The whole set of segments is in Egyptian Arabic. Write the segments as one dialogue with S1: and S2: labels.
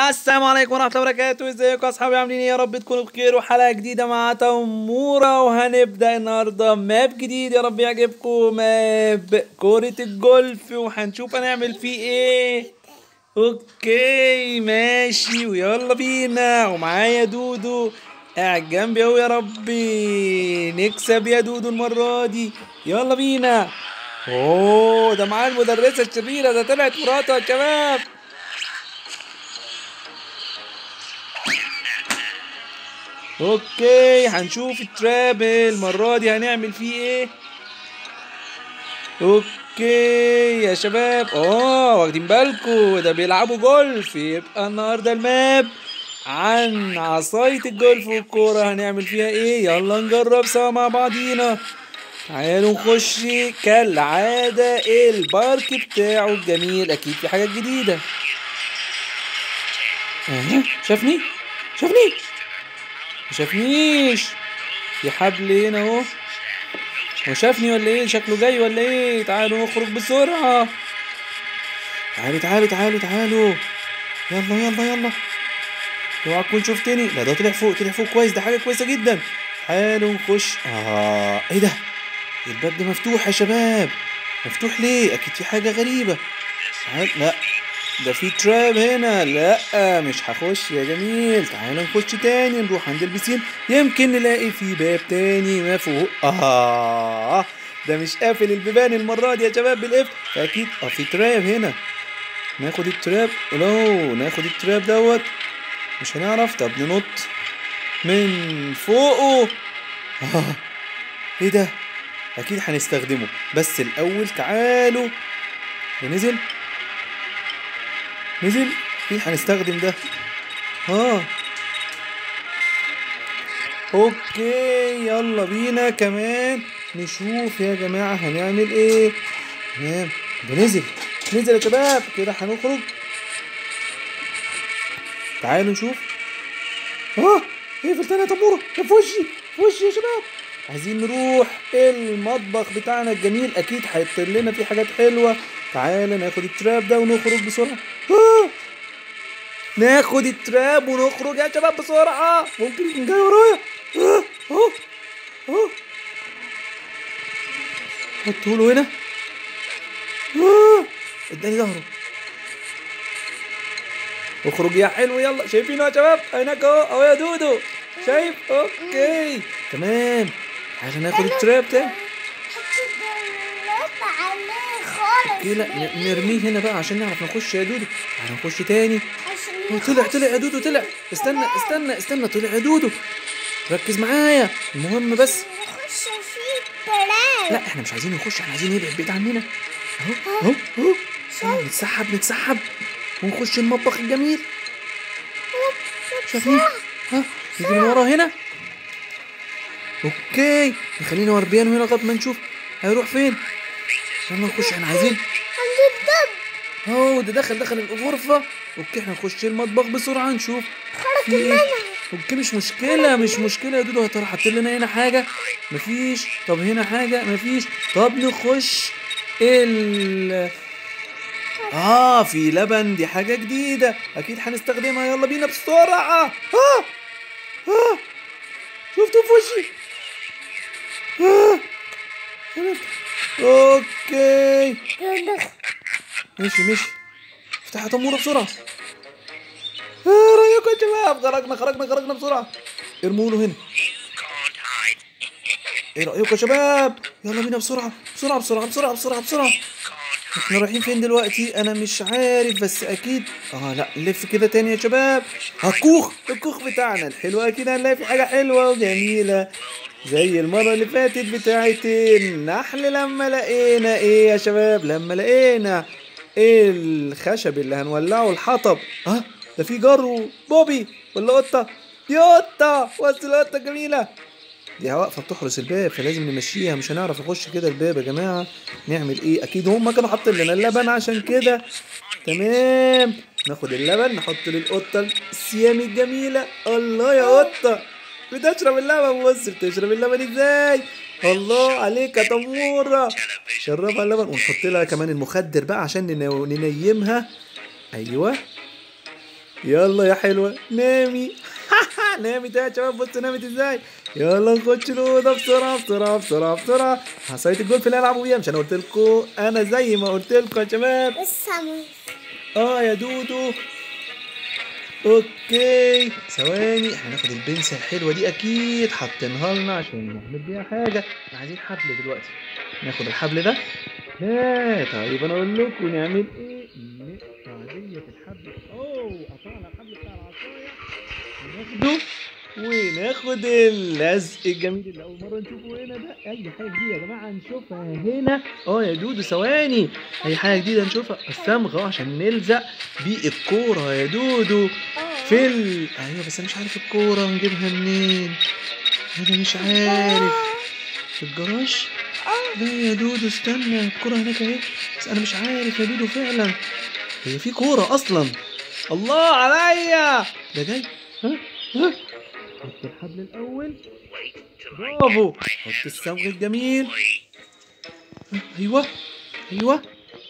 S1: السلام عليكم ورحمة الله وبركاته ازيكم يا اصحابي عاملين ايه يا رب تكونوا بخير وحلقة جديدة مع تمورة وهنبدأ النهاردة ماب جديد يا رب يعجبكم ماب كرة الجولف وهنشوف هنعمل فيه ايه اوكي ماشي ويلا بينا ومعايا دودو قاعد جنبي اهو يا ربي نكسب يا دودو المرة دي يلا بينا اوه ده معاه المدرسة الشريرة ده طلعت مراته يا شباب اوكي هنشوف التراب المرة دي هنعمل فيه ايه اوكي يا شباب اه واخدين بالكم ده بيلعبوا جولف يبقى النهارده الماب عن عصاية الجولف والكورة هنعمل فيها ايه يلا نجرب سوا مع بعضينا تعالوا نخش كالعادة البارك بتاعه الجميل اكيد في حاجات جديدة اه شافني شافني ما شافنيش في حبل هنا اهو هو شافني ولا ايه شكله جاي ولا ايه تعالوا نخرج بسرعة تعالوا تعالوا تعالوا تعالوا يلا يلا يلا اوعى تكون شفتني لا ده طلع فوق طلع فوق كويس ده حاجة كويسة جدا تعالوا نخش اه ايه ده الباب ده مفتوح يا شباب مفتوح ليه اكيد في حاجة غريبة تعال لا ده في تراب هنا لا مش هخش يا جميل تعال نخش تاني نروح عند البسين يمكن نلاقي في باب تاني ما فوق اه ده مش قافل البيبان المرة دي يا شباب بالقفل اكيد اه في تراب هنا ناخد التراب لو ناخد التراب دوت مش هنعرف طب ننط من فوقه اه ايه ده اكيد هنستخدمه بس الاول تعالوا نزل نزل اكيد هنستخدم ده اه اوكي يلا بينا كمان نشوف يا جماعة هنعمل ايه تمام ده نزل نزل يا شباب كده هنخرج تعالوا نشوف اه ايه في تاني تمورة ده في وشي في وشي يا شباب عايزين نروح المطبخ بتاعنا الجميل اكيد هيطير لنا فيه حاجات حلوه تعالى ناخد التراب ده ونخرج بسرعه آه. ناخد التراب ونخرج يا شباب بسرعه ممكن يكون جاي ورايا آه. اهو اهو حطه له هنا آه. اداني ظهره اخرج يا حلو يلا شايفينه يا شباب هناك اهو اهو يا دودو شايف اوكي تمام تعالى ناخد التراب ده اوكي لا ن- نرميه هنا بقى عشان نعرف نخش يا دودو تعالى نخش تاني هو طلع طلع يا دودو طلع استنى استنى استنى طلع يا دودو ركز معايا المهم بس
S2: نخش فيه تراب
S1: لا احنا مش عايزين نخش احنا عايزين نبعد بعيد عننا اهو اهو اهو آه، نتسحب نتسحب ونخش المطبخ الجميل شايفين ها يجي من ورا هنا اوكي خلينا وربيانه هنا لغايه ما نشوف هيروح فين يلا نخش احنا عايزين
S2: عند الدب
S1: اهو ده دخل دخل الغرفه اوكي احنا نخش المطبخ بسرعه نشوف في ايه اوكي مش مشكله مش مشكله يا دودو هتروح حاطط لنا هنا حاجه مفيش طب هنا حاجه مفيش طب نخش ال اه في لبن دي حاجه جديده اكيد هنستخدمها يلا بينا بسرعه اه اه شفتوا في وشي اه اوكي ماشي ماشي افتح يا تموره بسرعه ايه رايكم يا شباب خرجنا خرجنا خرجنا بسرعه ارموا له هنا ايه رايكم يا شباب يلا بينا بسرعه بسرعه بسرعه بسرعه بسرعه بسرعه احنا رايحين فين دلوقتي انا مش عارف بس اكيد اه لا نلف كده تاني يا شباب ها الكوخ الكوخ بتاعنا الحلو اكيد هنلاقي في حاجه حلوه وجميله زي المرة اللي فاتت بتاعت النحل لما لقينا ايه يا شباب لما لقينا الخشب اللي هنولعه الحطب ها ده في جرو بوبي ولا قطة دي قطة بص القطة الجميلة دي واقفة بتحرس الباب فلازم نمشيها مش هنعرف نخش كده الباب يا جماعة نعمل ايه اكيد هم كانوا حاطين لنا اللبن عشان كده تمام ناخد اللبن نحط للقطة السيامي الجميلة الله يا قطة بتشرب اللبن بص بتشرب اللبن ازاي الله عليك يا تمورة شربها اللبن ونحط لها كمان المخدر بقى عشان ننو- ننيمها ايوه يلا يا حلوة نامي نامي ده يا شباب بصوا نامت ازاي يلا نخش الأوضة بسرعة بسرعة بسرعة بسرعة حصاية الجولف اللي هيلعبوا بيها مش أنا قلت لكم أنا زي ما قلت لكم يا شباب
S2: السمك
S1: اه يا دودو اوكي ثواني احنا هناخد البنسة الحلوة دي اكيد حاطينها لنا عشان نعمل بيها حاجة احنا عايزين حبل دلوقتي ناخد الحبل ده لا طيب انا اقول لكم نعمل ايه نقطع ديت الحبل اوه قطعنا الحبل بتاع العصاية وناخده وناخد اللزق الجميل اللي اول مره نشوفه هنا ده اي حاجه جديده يا جماعه نشوفها هنا اه يا دودو ثواني اي حاجه جديده نشوفها الصمغه عشان نلزق بيه الكوره يا دودو في ال... ايوه بس انا مش عارف الكوره نجيبها منين انا مش عارف في الجراج لا يا دودو استنى الكوره هناك اهي بس انا مش عارف يا دودو فعلا هي في كوره اصلا الله عليا ده جاي ها ها حط الحبل الاول برافو حط الصمغ الجميل ها، ايوه ايوه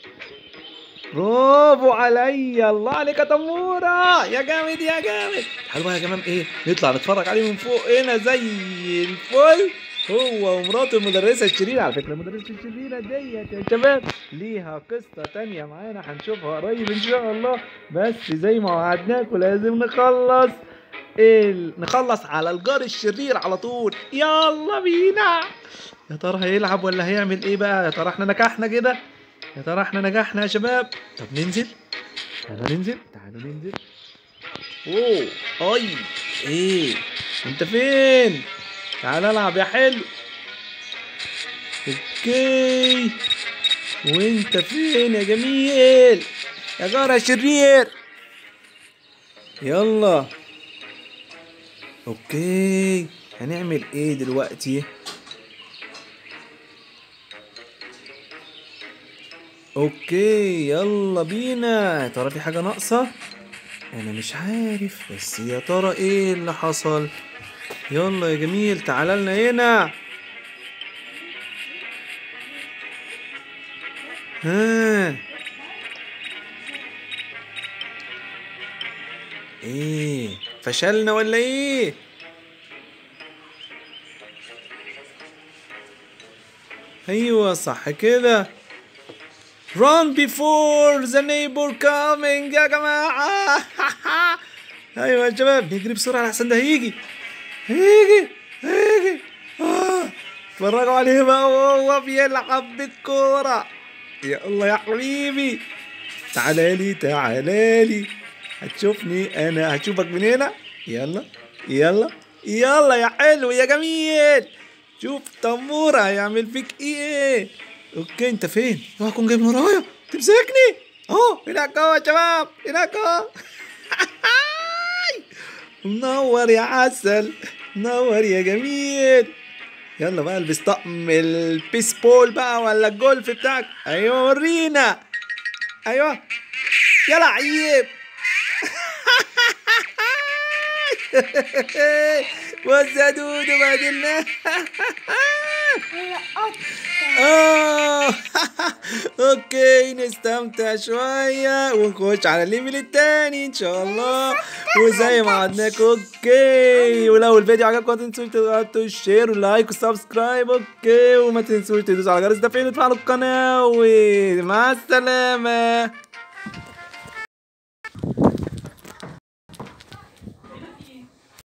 S1: برافو عليا الله عليك يا تموره يا جامد يا جامد تعالوا بقى يا جماعه ايه نطلع نتفرج عليه من فوق هنا زي الفل هو ومراته المدرسة الشريرة على فكرة المدرسة الشريرة ديت يا شباب ليها قصة تانية معانا هنشوفها قريب إن شاء الله بس زي ما وعدناكم لازم نخلص ال... نخلص على الجار الشرير على طول يلا بينا يا ترى هيلعب ولا هيعمل ايه بقى يا ترى احنا نجحنا كده يا ترى احنا نجحنا يا شباب طب ننزل تعالوا ننزل تعالوا ننزل اوه اي ايه انت فين تعال العب يا حلو اوكي وانت فين يا جميل يا جارة شرير يلا اوكي هنعمل ايه دلوقتي اوكي يلا بينا يا ترى في حاجة ناقصة انا مش عارف بس يا ترى ايه اللي حصل يلا يا جميل تعال لنا هنا ها ايه فشلنا ولا ايه ايوه صح كده run before the neighbor coming يا جماعة ايوه يا شباب نجري بسرعة لحسن ده هيجي هيجي هيجي آه. اتفرجوا عليه بقى وهو بيلعب بالكورة يا الله يا حبيبي تعالالي تعالالي هتشوفني انا هتشوفك من هنا يلا يلا يلا يا حلو يا جميل شوف تمورة هيعمل فيك ايه اوكي انت فين؟ اوعى تكون جاي من ورايا تمسكني اهو هناك اهو يا شباب هناك اهو منور يا عسل منور يا جميل يلا بقى البس طقم البيسبول بقى ولا الجولف بتاعك ايوه ورينا ايوه يا لعيب بص يا دودو بهدلناه
S2: هي قطة
S1: آه. اوكي نستمتع شوية ونخش على الليفل التاني ان شاء الله وزي ما وعدناكم اوكي ولو الفيديو عجبكم ما تنسوش تضغطوا الشير واللايك والسبسكرايب اوكي وما تنسوش تدوسوا على جرس التفعيل وتفعلوا القناة ومع السلامة